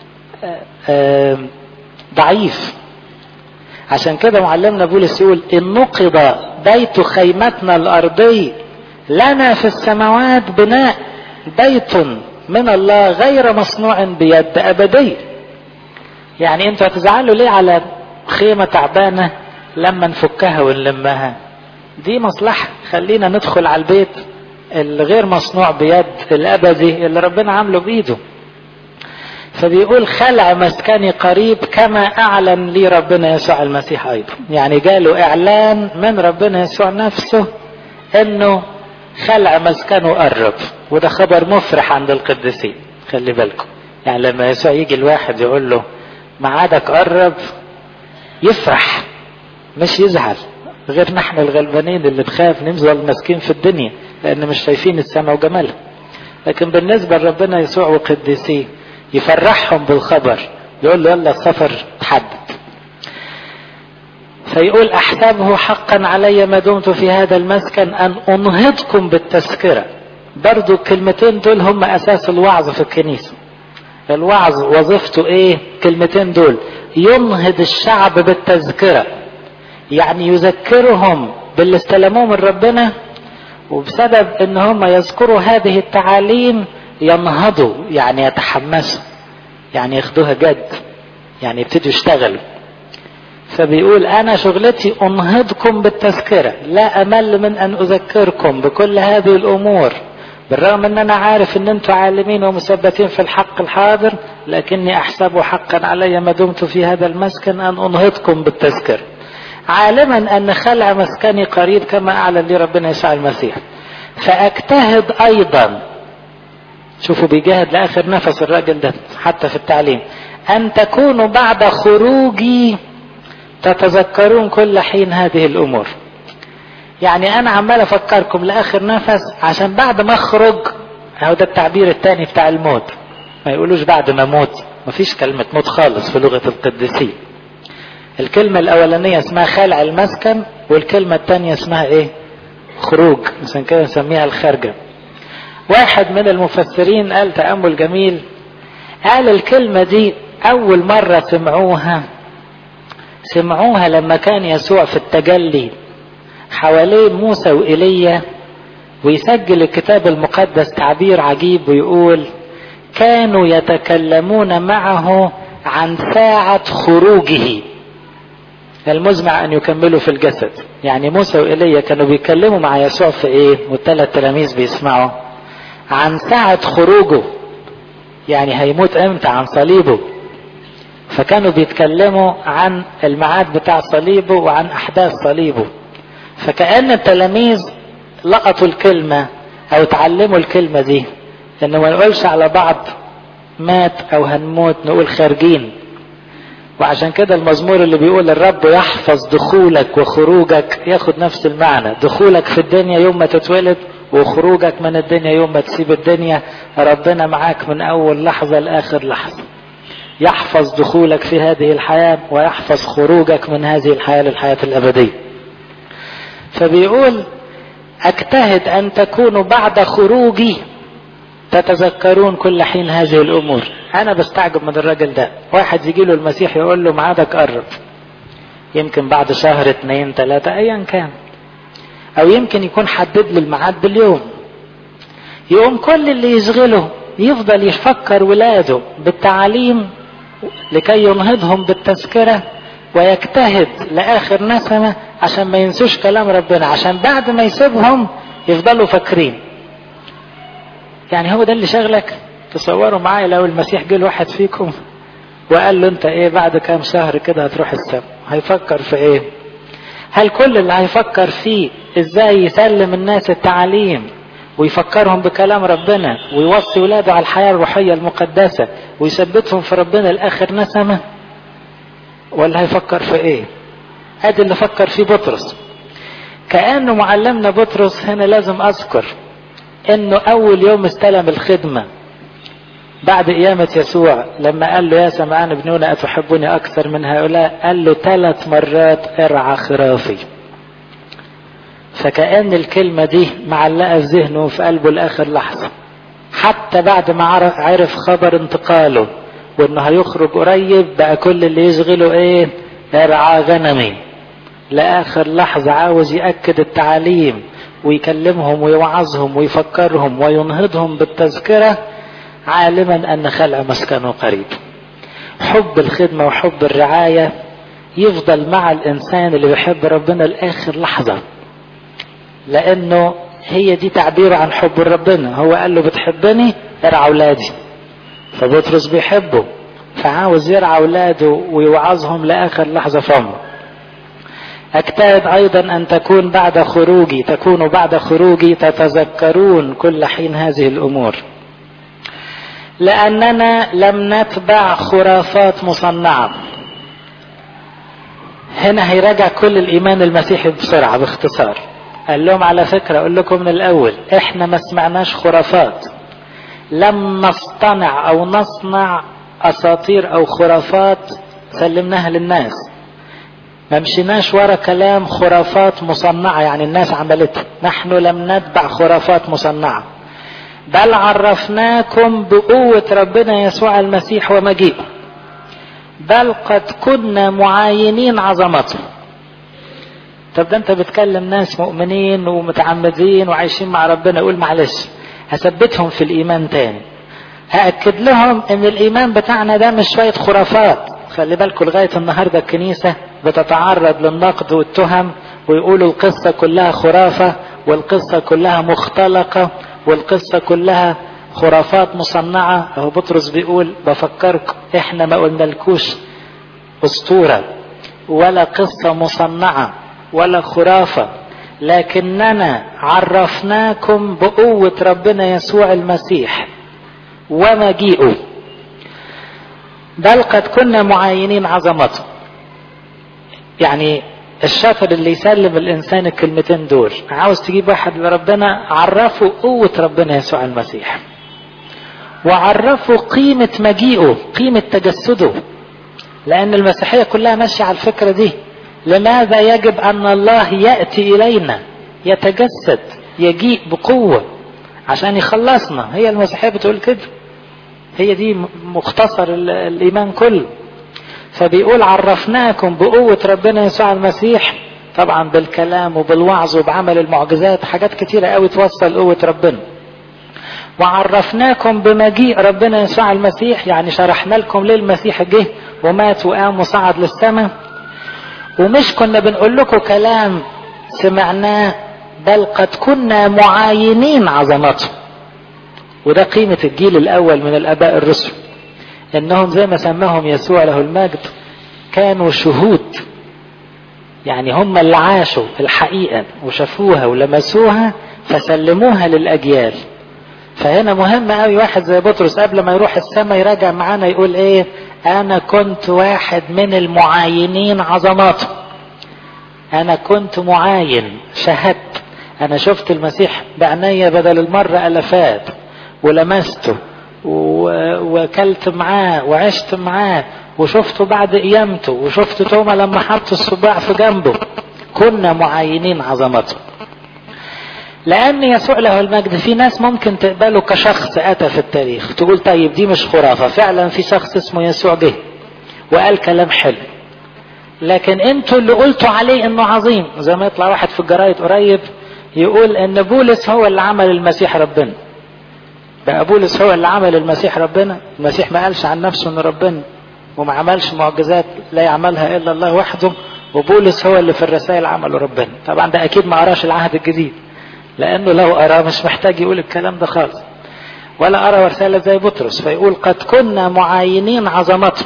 S1: ضعيف عشان كده معلمنا بولس يقول ان نقض بيت خيمتنا الارضي لنا في السماوات بناء بيت من الله غير مصنوع بيد ابدي يعني انتوا هتزعلوا ليه على خيمه تعبانه لما نفكها ونلمها دي مصلحه خلينا ندخل على البيت الغير مصنوع بيد الابدي اللي ربنا عامله بايده فبيقول خلع مسكني قريب كما اعلن لي ربنا يسوع المسيح ايضا يعني جاله اعلان من ربنا يسوع نفسه انه خلع مسكنه قرب وده خبر مفرح عند القديسين خلي بالكم يعني لما يسوع يجي الواحد يقول له ميعادك قرب يفرح مش يزعل غير نحن الغلبانين اللي بخاف نفضل ماسكين في الدنيا لان مش شايفين السماء وجمالها لكن بالنسبة لربنا يسوع وقديسيه يفرحهم بالخبر يقول له يلا السفر تحدد فيقول احسبه حقا علي ما دمت في هذا المسكن ان انهضكم بالتذكره برضو الكلمتين دول هم اساس الوعظ في الكنيسه الوعظ وظيفته ايه كلمتين دول ينهض الشعب بالتذكره يعني يذكرهم باللي استلموه من ربنا وبسبب ان هم يذكروا هذه التعاليم ينهضوا يعني يتحمسوا يعني ياخدوها جد يعني يبتدوا يشتغلوا فبيقول انا شغلتي انهضكم بالتذكره لا امل من ان اذكركم بكل هذه الامور بالرغم ان انا عارف ان انتم عالمين ومثبتين في الحق الحاضر لكني احسب حقا علي ما دمت في هذا المسكن ان انهضكم بالتذكره عالما ان خلع مسكني قريب كما اعلن لي ربنا يسوع المسيح فاجتهد ايضا شوفوا بيجاهد لاخر نفس الراجل ده حتى في التعليم ان تكونوا بعد خروجي تتذكرون كل حين هذه الامور يعني انا عمال افكركم لاخر نفس عشان بعد ما اخرج اهو ده التعبير الثاني بتاع الموت ما يقولوش بعد ما اموت مفيش كلمة موت خالص في لغة القديسين الكلمة الأولانية اسمها خلع المسكن والكلمة الثانية اسمها إيه؟ خروج عشان كده نسميها الخارجة. واحد من المفسرين قال تأمل جميل قال الكلمة دي أول مرة سمعوها سمعوها لما كان يسوع في التجلي حوالين موسى وإيليا ويسجل الكتاب المقدس تعبير عجيب ويقول كانوا يتكلمون معه عن ساعة خروجه المزمع أن يكملوا في الجسد يعني موسى وإيليا كانوا بيتكلموا مع يسوع في إيه والثلاث تلاميذ بيسمعوا عن ساعة خروجه يعني هيموت امتى عن صليبه فكانوا بيتكلموا عن الميعاد بتاع صليبه وعن أحداث صليبه فكأن التلاميذ لقطوا الكلمة أو تعلموا الكلمة دي إنه ما نقولش على بعض مات أو هنموت نقول خارجين وعشان كده المزمور اللي بيقول الرب يحفظ دخولك وخروجك ياخد نفس المعنى دخولك في الدنيا يوم ما تتولد وخروجك من الدنيا يوم ما تسيب الدنيا ربنا معاك من أول لحظة لآخر لحظة يحفظ دخولك في هذه الحياة ويحفظ خروجك من هذه الحياة للحياة الأبدية فبيقول اجتهد ان تكونوا بعد خروجي تتذكرون كل حين هذه الامور انا بستعجب من الراجل ده واحد يجي له المسيح يقول له ميعادك قرب يمكن بعد شهر اتنين تلاتة ايا كان او يمكن يكون حدد له الميعاد باليوم يقوم كل اللي يشغله يفضل يفكر ولاده بالتعاليم لكي ينهضهم بالتذكرة ويجتهد لآخر نسمة عشان ما ينسوش كلام ربنا عشان بعد ما يسيبهم يفضلوا فاكرين يعني هو ده اللي شغلك تصوروا معايا لو المسيح جه لواحد فيكم وقال له انت ايه بعد كام شهر كده هتروح السما هيفكر في ايه هل كل اللي هيفكر فيه ازاي يسلم الناس التعاليم ويفكرهم بكلام ربنا ويوصي ولاده على الحياة الروحية المقدسة ويثبتهم في ربنا الآخر نسمة ولا هيفكر في ايه ادي اللي فكر فيه بطرس كأنه معلمنا بطرس هنا لازم اذكر انه اول يوم استلم الخدمة بعد قيامة يسوع لما قال له يا سمعان ابنونا أتحبني أكثر من هؤلاء قال له ثلاث مرات ارعى خرافي فكأن الكلمة دي معلقة في ذهنه وفي قلبه لآخر لحظة حتى بعد ما عرف خبر انتقاله وانه هيخرج قريب بقى كل اللي يشغله ايه ارعى غنمي لاخر لحظة عاوز يأكد التعاليم ويكلمهم ويوعظهم ويفكرهم وينهضهم بالتذكرة عالما ان خلع مسكنه قريب حب الخدمة وحب الرعاية يفضل مع الانسان اللي بيحب ربنا لاخر لحظة لانه هي دي تعبيره عن حب ربنا هو قال له بتحبني ارعى اولادي فبطرس بيحبه فعاوز يرعى اولاده ويوعظهم لاخر لحظه في عمره اجتهد ايضا ان تكون بعد خروجي تكونوا بعد خروجي تتذكرون كل حين هذه الامور لاننا لم نتبع خرافات مصنعه هنا هيراجع كل الايمان المسيحي بسرعه باختصار قال لهم على فكره اقول لكم من الاول احنا ما سمعناش خرافات لم نصطنع او نصنع اساطير او خرافات سلمناها للناس ما مشيناش ورا كلام خرافات مصنعة يعني الناس عملتها نحن لم نتبع خرافات مصنعة بل عرفناكم بقوة ربنا يسوع المسيح ومجيئه بل قد كنا معاينين عظمته طب ده انت بتكلم ناس مؤمنين ومتعمدين وعايشين مع ربنا قول معلش هثبتهم في الايمان تاني هاكد لهم ان الايمان بتاعنا ده مش شويه خرافات خلي بالكم لغايه النهارده الكنيسه بتتعرض للنقد والتهم ويقولوا القصه كلها خرافه والقصه كلها مختلقه والقصه كلها خرافات مصنعه اهو بطرس بيقول بفكركم احنا ما قلنالكوش اسطوره ولا قصه مصنعه ولا خرافه لكننا عرفناكم بقوة ربنا يسوع المسيح ومجيئه بل قد كنا معاينين عظمته يعني الشاطر اللي يسلم الانسان الكلمتين دول عاوز تجيب واحد لربنا عرفه قوة ربنا يسوع المسيح وعرفه قيمة مجيئه قيمة تجسده لأن المسيحية كلها ماشية على الفكرة دي لماذا يجب أن الله يأتي إلينا يتجسد يجيء بقوة عشان يخلصنا هي المسيحية بتقول كده هي دي مختصر الإيمان كله فبيقول عرفناكم بقوة ربنا يسوع المسيح طبعا بالكلام وبالوعظ وبعمل المعجزات حاجات كتيرة قوي توصل قوة ربنا وعرفناكم بمجيء ربنا يسوع المسيح يعني شرحنا لكم ليه المسيح جه ومات وقام وصعد للسماء ومش كنا بنقول لكم كلام سمعناه بل قد كنا معاينين عظمته وده قيمة الجيل الأول من الآباء الرسل إنهم زي ما سماهم يسوع له المجد كانوا شهود يعني هم اللي عاشوا الحقيقة وشافوها ولمسوها فسلموها للأجيال فهنا مهم قوي واحد زي بطرس قبل ما يروح السماء يراجع معانا يقول ايه انا كنت واحد من المعاينين عظماته انا كنت معاين شهدت انا شفت المسيح بعينيا بدل المرة الافات ولمسته وكلت معاه وعشت معاه وشفته بعد قيامته وشفت توما لما حط الصباع في جنبه كنا معاينين عظمته لأن يسوع له المجد في ناس ممكن تقبله كشخص أتى في التاريخ تقول طيب دي مش خرافة فعلا في شخص اسمه يسوع جه وقال كلام حلو لكن انتوا اللي قلتوا عليه انه عظيم زي ما يطلع واحد في الجرايد قريب يقول ان بولس هو اللي عمل المسيح ربنا بقى بولس هو اللي عمل المسيح ربنا المسيح ما قالش عن نفسه انه ربنا وما عملش معجزات لا يعملها الا الله وحده وبولس هو اللي في الرسائل عمله ربنا طبعا ده اكيد ما قراش العهد الجديد لانه لو قرا مش محتاج يقول الكلام ده خالص ولا قرا رساله زي بطرس فيقول قد كنا معاينين عظمته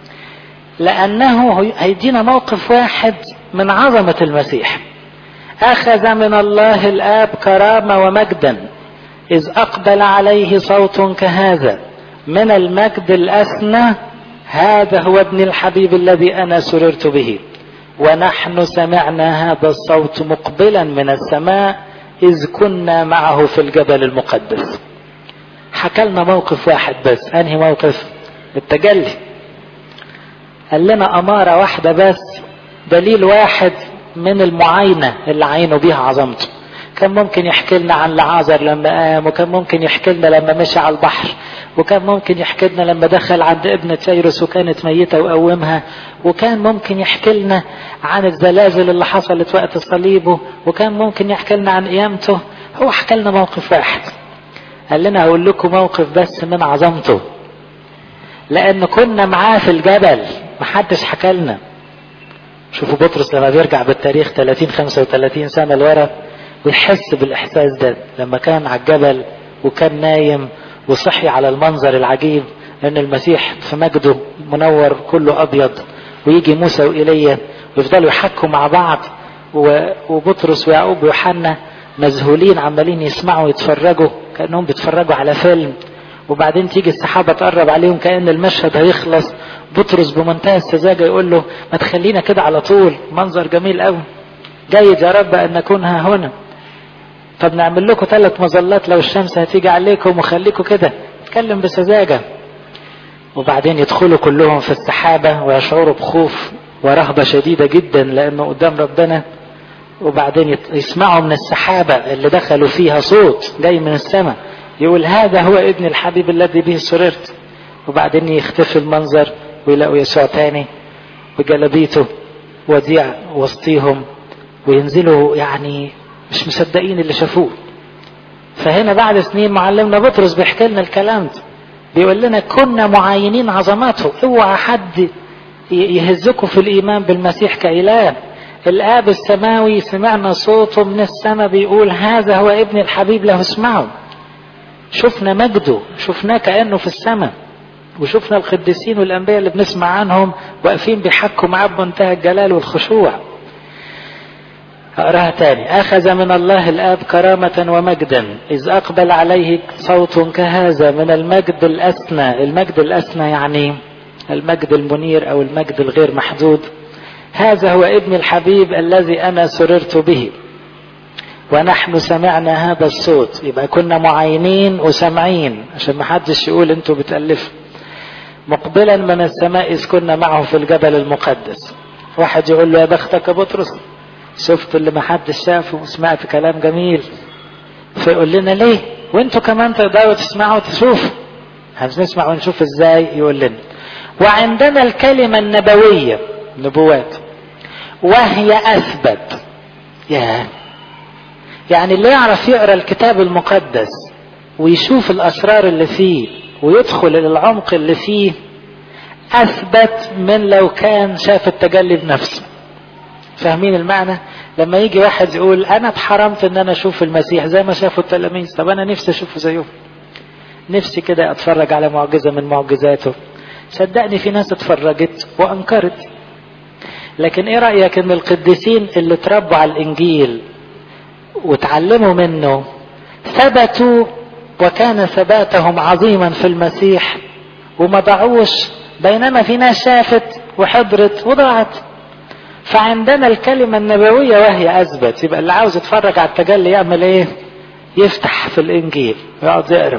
S1: لانه هيدينا موقف واحد من عظمه المسيح اخذ من الله الاب كرامه ومجدا اذ اقبل عليه صوت كهذا من المجد الاسنى هذا هو ابن الحبيب الذي انا سررت به ونحن سمعنا هذا الصوت مقبلا من السماء إذ كنا معه في الجبل المقدس حكى لنا موقف واحد بس أنهي موقف التجلي قال لنا أمارة واحدة بس دليل واحد من المعاينة اللي عينوا بيها عظمته كان ممكن يحكي لنا عن لعازر لما قام وكان ممكن يحكي لنا لما مشي على البحر وكان ممكن يحكي لنا لما دخل عند ابنة فيروس وكانت ميتة وقومها وكان ممكن يحكي لنا عن الزلازل اللي حصلت وقت صليبه وكان ممكن يحكي لنا عن قيامته هو حكى لنا موقف واحد قال لنا هقول لكم موقف بس من عظمته لان كنا معاه في الجبل محدش حكى لنا شوفوا بطرس لما بيرجع بالتاريخ 30 35 سنة لورا ويحس بالاحساس ده لما كان على الجبل وكان نايم وصحي على المنظر العجيب ان المسيح في مجده منور كله ابيض ويجي موسى وايليا ويفضلوا يحكوا مع بعض وبطرس ويعقوب ويوحنا مذهولين عمالين يسمعوا ويتفرجوا كانهم بيتفرجوا على فيلم وبعدين تيجي السحابة تقرب عليهم كأن المشهد هيخلص بطرس بمنتهى السذاجة يقول له ما تخلينا كده على طول منظر جميل قوي جيد يا رب أن نكون ها هنا طب نعمل لكم ثلاث مظلات لو الشمس هتيجي عليكم وخليكم كده اتكلم بسذاجة وبعدين يدخلوا كلهم في السحابة ويشعروا بخوف ورهبة شديدة جدا لأنه قدام ربنا وبعدين يسمعوا من السحابة اللي دخلوا فيها صوت جاي من السماء يقول هذا هو ابن الحبيب الذي به سررت وبعدين يختفي المنظر ويلاقوا يسوع تاني بجلبيته وديع وسطيهم وينزلوا يعني مش مصدقين اللي شافوه فهنا بعد سنين معلمنا بطرس بيحكي لنا الكلام ده بيقول لنا كنا معاينين عظماته اوعى حد يهزكم في الايمان بالمسيح كاله الاب السماوي سمعنا صوته من السماء بيقول هذا هو ابن الحبيب له اسمعوا شفنا مجده شفناه كانه في السماء وشفنا القديسين والانبياء اللي بنسمع عنهم واقفين بيحكوا معاه بمنتهى الجلال والخشوع أقراها تاني أخذ من الله الآب كرامة ومجدا إذ أقبل عليه صوت كهذا من المجد الأسنى المجد الأسنى يعني المجد المنير أو المجد الغير محدود هذا هو ابن الحبيب الذي أنا سررت به ونحن سمعنا هذا الصوت يبقى كنا معينين وسامعين عشان ما حدش يقول انتوا بتألفوا مقبلا من السماء إذ كنا معه في الجبل المقدس واحد يقول له يا بختك يا بطرس شفت اللي ما حدش شافه وسمعت كلام جميل فيقول لنا ليه وانتوا كمان تقدروا تسمعوا وتشوفوا هنسمع ونشوف ازاي يقول لنا وعندنا الكلمة النبوية نبوات وهي أثبت يا يعني اللي يعرف يقرأ الكتاب المقدس ويشوف الأسرار اللي فيه ويدخل إلى العمق اللي فيه أثبت من لو كان شاف التجلي بنفسه فاهمين المعنى لما يجي واحد يقول أنا اتحرمت إن أنا أشوف المسيح زي ما شافوا التلاميذ طب أنا نفسي أشوفه زيهم نفسي كده أتفرج على معجزة من معجزاته صدقني في ناس اتفرجت وأنكرت لكن ايه رأيك ان القديسين اللي تربوا على الانجيل وتعلموا منه ثبتوا وكان ثباتهم عظيما في المسيح وما ضاعوش بينما في ناس شافت وحضرت وضاعت فعندنا الكلمة النبوية وهي أثبت يبقى اللي عاوز يتفرج على التجلي يعمل إيه؟ يفتح في الإنجيل ويقعد يقرأ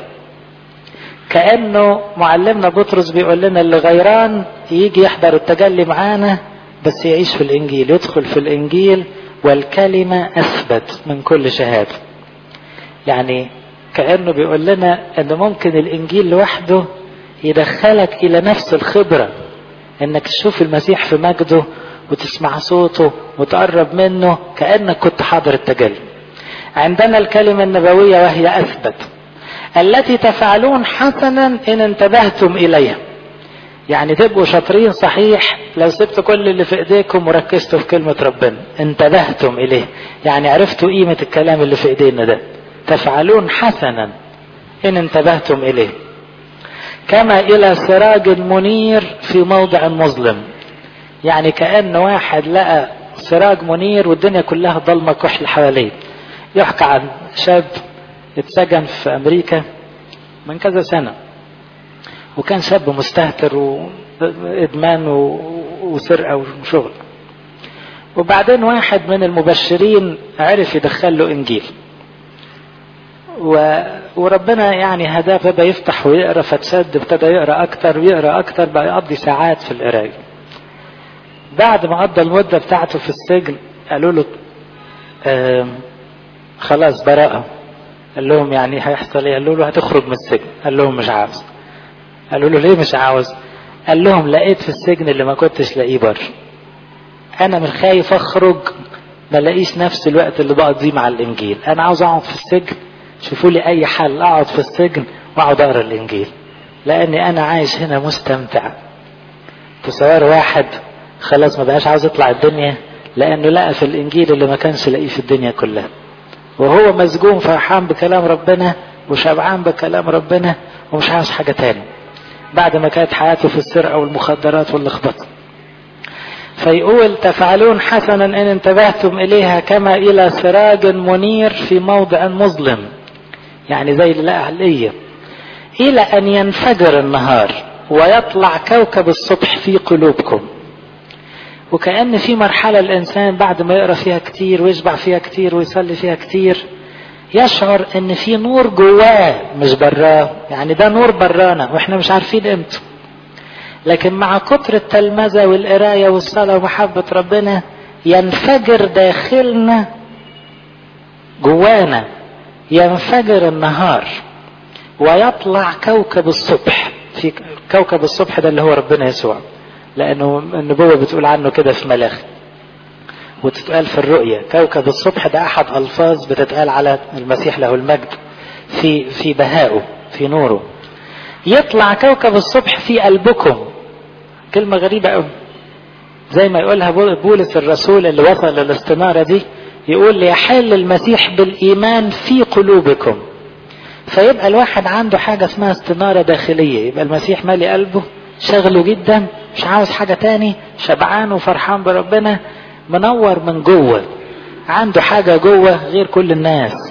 S1: كأنه معلمنا بطرس بيقول لنا اللي غيران يجي يحضر التجلي معانا بس يعيش في الإنجيل يدخل في الإنجيل والكلمة أثبت من كل شهادة يعني كأنه بيقول لنا أن ممكن الإنجيل لوحده يدخلك إلى نفس الخبرة أنك تشوف المسيح في مجده وتسمع صوته وتقرب منه كأنك كنت حاضر التجلي عندنا الكلمة النبوية وهي أثبت التي تفعلون حسنا إن انتبهتم إليها يعني تبقوا شاطرين صحيح لو سبتوا كل اللي في ايديكم وركزتوا في كلمة ربنا انتبهتم اليه يعني عرفتوا قيمة الكلام اللي في ايدينا ده تفعلون حسنا ان انتبهتم اليه كما الى سراج منير في موضع مظلم يعني كأن واحد لقى سراج منير والدنيا كلها ضلمة كحل حواليه يحكى عن شاب اتسجن في امريكا من كذا سنه وكان شاب مستهتر وادمان وسرقه وشغل وبعدين واحد من المبشرين عرف يدخل له انجيل و... وربنا يعني هداه ابتدى يفتح ويقرا فتشد ابتدى يقرا اكتر ويقرا اكتر بقى يقضي ساعات في القرايه بعد ما قضى المده بتاعته في السجن قالوا له آه خلاص براءه قال لهم يعني هيحصل ايه قالوا له هتخرج من السجن قال لهم مش عاوز قالوا له ليه مش عاوز قال لهم لقيت في السجن اللي ما كنتش لاقيه بره انا من خايف اخرج ما لاقيش نفس الوقت اللي بقضيه مع الانجيل انا عاوز اقعد في السجن شوفوا لي اي حل اقعد في السجن واقعد اقرا الانجيل لاني انا عايش هنا مستمتع تصور واحد خلاص ما بقاش عاوز يطلع الدنيا لانه لقى في الانجيل اللي ما كانش لاقيه في الدنيا كلها وهو مسجون فرحان بكلام ربنا وشبعان بكلام ربنا ومش عاوز حاجه تاني بعد ما كانت حياته في السرقة والمخدرات واللخبطة فيقول تفعلون حسنا إن انتبهتم إليها كما إلى سراج منير في موضع مظلم يعني زي الأهلية إلى أن ينفجر النهار ويطلع كوكب الصبح في قلوبكم وكأن في مرحلة الإنسان بعد ما يقرأ فيها كتير ويشبع فيها كتير ويصلي فيها كتير يشعر ان في نور جواه مش براه يعني ده نور برانا واحنا مش عارفين امتى لكن مع كتر التلمذة والقراية والصلاة ومحبة ربنا ينفجر داخلنا جوانا ينفجر النهار ويطلع كوكب الصبح في كوكب الصبح ده اللي هو ربنا يسوع لانه النبوة بتقول عنه كده في ملاخي وتتقال في الرؤية كوكب الصبح ده أحد ألفاظ بتتقال على المسيح له المجد في في بهائه في نوره يطلع كوكب الصبح في قلبكم كلمة غريبة قوي زي ما يقولها بولس الرسول اللي وصل للاستنارة دي يقول ليحل المسيح بالإيمان في قلوبكم فيبقى الواحد عنده حاجة اسمها استنارة داخلية يبقى المسيح مالي قلبه شغله جدا مش عاوز حاجة تاني شبعان وفرحان بربنا منور من جوه عنده حاجة جوه غير كل الناس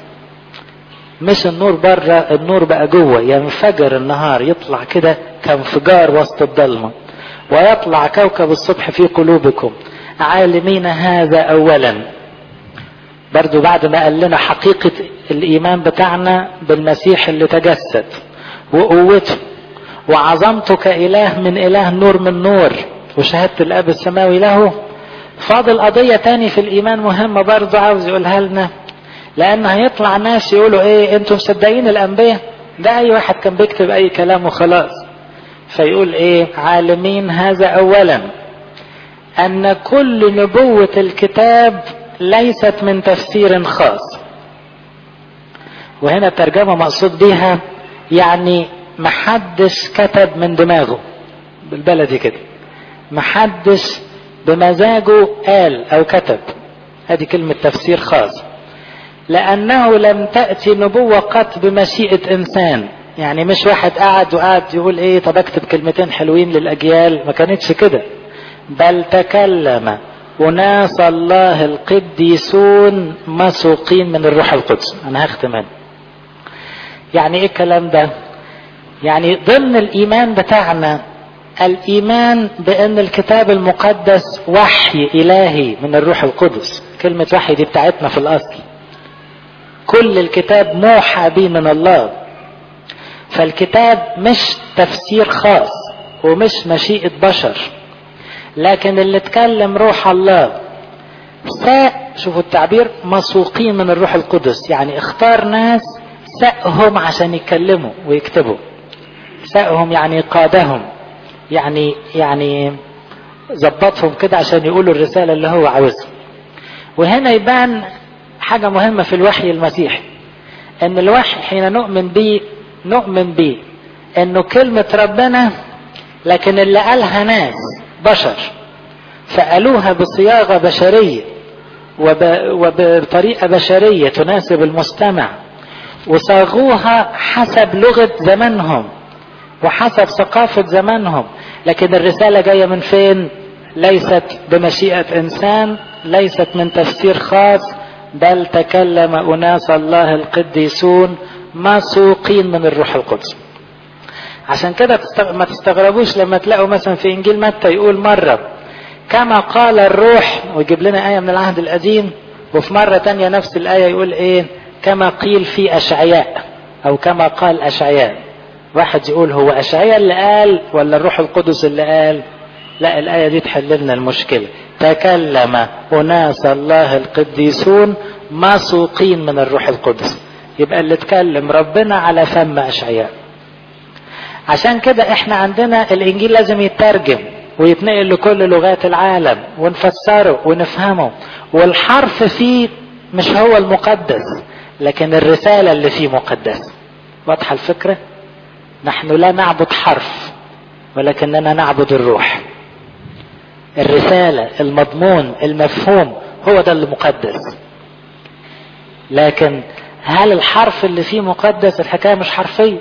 S1: مش النور بره النور بقى جوه ينفجر النهار يطلع كده كانفجار وسط الضلمة ويطلع كوكب الصبح في قلوبكم عالمين هذا اولا برضو بعد ما قال لنا حقيقة الايمان بتاعنا بالمسيح اللي تجسد وقوته وعظمته كاله من اله نور من نور وشهادة الاب السماوي له فاضل قضية تاني في الايمان مهمة برضو عاوز يقولها لنا لان هيطلع ناس يقولوا ايه انتم مصدقين الانبياء ده اي واحد كان بيكتب اي كلام وخلاص فيقول ايه عالمين هذا اولا ان كل نبوة الكتاب ليست من تفسير خاص وهنا ترجمة مقصود بيها يعني محدش كتب من دماغه بالبلدي كده محدش بمزاجه قال او كتب هذه كلمة تفسير خاص لأنه لم تأتي نبوة قط بمشيئة إنسان يعني مش واحد قاعد وقعد يقول إيه طب أكتب كلمتين حلوين للأجيال ما كانتش كده بل تكلم أناس الله القديسون مسوقين من الروح القدس أنا هختم هنا يعني إيه الكلام ده يعني ضمن الإيمان بتاعنا الإيمان بأن الكتاب المقدس وحي إلهي من الروح القدس كلمة وحي دي بتاعتنا في الأصل كل الكتاب موحى به من الله فالكتاب مش تفسير خاص ومش مشيئة بشر لكن اللي اتكلم روح الله ساء شوفوا التعبير مسوقين من الروح القدس يعني اختار ناس سأهم عشان يتكلموا ويكتبوا سأهم يعني قادهم يعني يعني ظبطهم كده عشان يقولوا الرسالة اللي هو عاوزها وهنا يبان حاجة مهمة في الوحي المسيحي ان الوحي حين نؤمن به نؤمن به انه كلمة ربنا لكن اللي قالها ناس بشر فقالوها بصياغة بشرية وب... وبطريقة بشرية تناسب المستمع وصاغوها حسب لغة زمانهم وحسب ثقافة زمانهم لكن الرسالة جاية من فين ليست بمشيئة انسان ليست من تفسير خاص بل تكلم أناس الله القديسون مسوقين من الروح القدس عشان كده ما تستغربوش لما تلاقوا مثلا في إنجيل متى يقول مرة كما قال الروح ويجيب لنا آية من العهد القديم وفي مرة تانية نفس الآية يقول إيه كما قيل في أشعياء أو كما قال أشعياء واحد يقول هو أشعياء اللي قال ولا الروح القدس اللي قال لا الآية دي تحل لنا المشكلة تكلم أناس الله القديسون مسوقين من الروح القدس يبقى اللي اتكلم ربنا على فم أشعياء عشان كده احنا عندنا الإنجيل لازم يترجم ويتنقل لكل لغات العالم ونفسره ونفهمه والحرف فيه مش هو المقدس لكن الرسالة اللي فيه مقدسة واضحة الفكرة نحن لا نعبد حرف ولكننا نعبد الروح الرسالة المضمون المفهوم هو ده اللي مقدس لكن هل الحرف اللي فيه مقدس الحكاية مش حرفية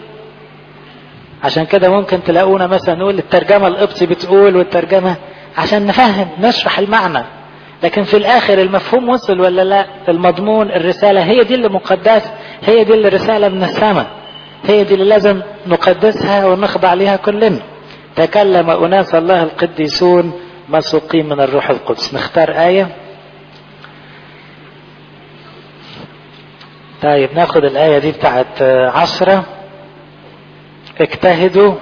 S1: عشان كده ممكن تلاقونا مثلا نقول الترجمة القبطي بتقول والترجمة عشان نفهم نشرح المعنى لكن في الاخر المفهوم وصل ولا لا المضمون الرسالة هي دي اللي مقدسة هي دي اللي رسالة من السماء هي دي اللي لازم نقدسها ونخضع لها كلنا تكلم أناس الله القديسون مسوقين من الروح القدس نختار آية طيب ناخد الآية دي بتاعت عشرة اجتهدوا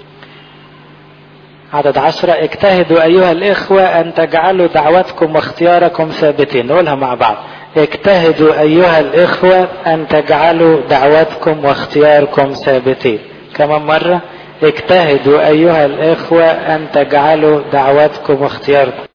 S1: عدد عشرة اجتهدوا أيها الإخوة أن تجعلوا دعوتكم واختياركم ثابتين نقولها مع بعض اجتهدوا أيها الإخوة أن تجعلوا دعوتكم واختياركم ثابتين كمان مرة اجتهدوا أيها الإخوة أن تجعلوا دعوتكم واختياركم